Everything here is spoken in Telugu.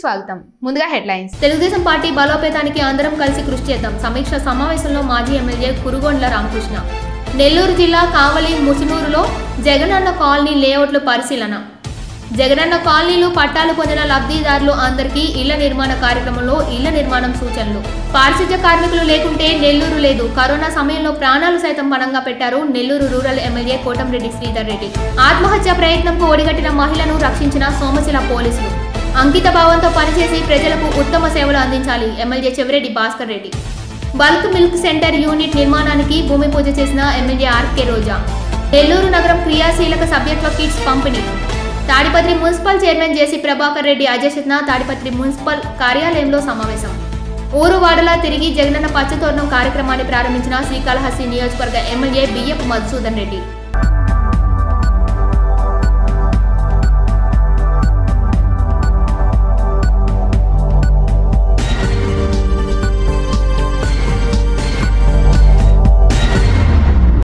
స్వాగతం ముందుగా హెడ్లైన్స్ తెలుగుదేశం పార్టీ బలోపేతానికి అందరం కలిసి కృషి చేద్దాం సమీక్ష సమావేశంలో మాజీ ఎమ్మెల్యే కురుగొండ్ల రామకృష్ణ నెల్లూరు జిల్లా కావలి ముసునూరులో జగనన్న కాలనీ లేఅవుట్లు పరిశీలన జగనన్న కాలనీలు పట్టాలు పొందిన లబ్ధిదారులు అందరికీ ఇళ్ల నిర్మాణ కార్యక్రమంలో ఇళ్ల నిర్మాణం సూచనలు పారిశుధ్య కార్మికులు లేకుంటే నెల్లూరు లేదు కరోనా సమయంలో ప్రాణాలు సైతం పణంగా పెట్టారు నెల్లూరు రూరల్ ఎమ్మెల్యే కోటంరెడ్డి శ్రీధర్ రెడ్డి ఆత్మహత్య ప్రయత్నంకు ఒడిగట్టిన మహిళను రక్షించిన సోమశిల పోలీసులు అంకిత భావంతో పనిచేసి ప్రజలకు ఉత్తమ సేవలు అందించాలి MLA Chevireddy Bhaskar Reddy bulk milk centre unit నిర్మాణానికి భూమి పూజ చేసిన ఎమ్మెల్యే ఆర్కే రోజా నెల్లూరు నగరం క్రియాశీలక సభ్యత్వ కిట్స్ పంపిణీ Tadipatri municipal chairman JC Prabhakar Reddy అధ్యక్షతన తాడిపత్రి మున్సిపల్ కార్యాలయంలో సమావేశం ఊరు వాడలా తిరిగి జగనన్న పచ్చతోరణం కార్యక్రమాన్ని ప్రారంభించిన శ్రీకాళహస్తి నియోజకవర్గ ఎమ్మెల్యే బియ్యపు మధుసూదన్ రెడ్డి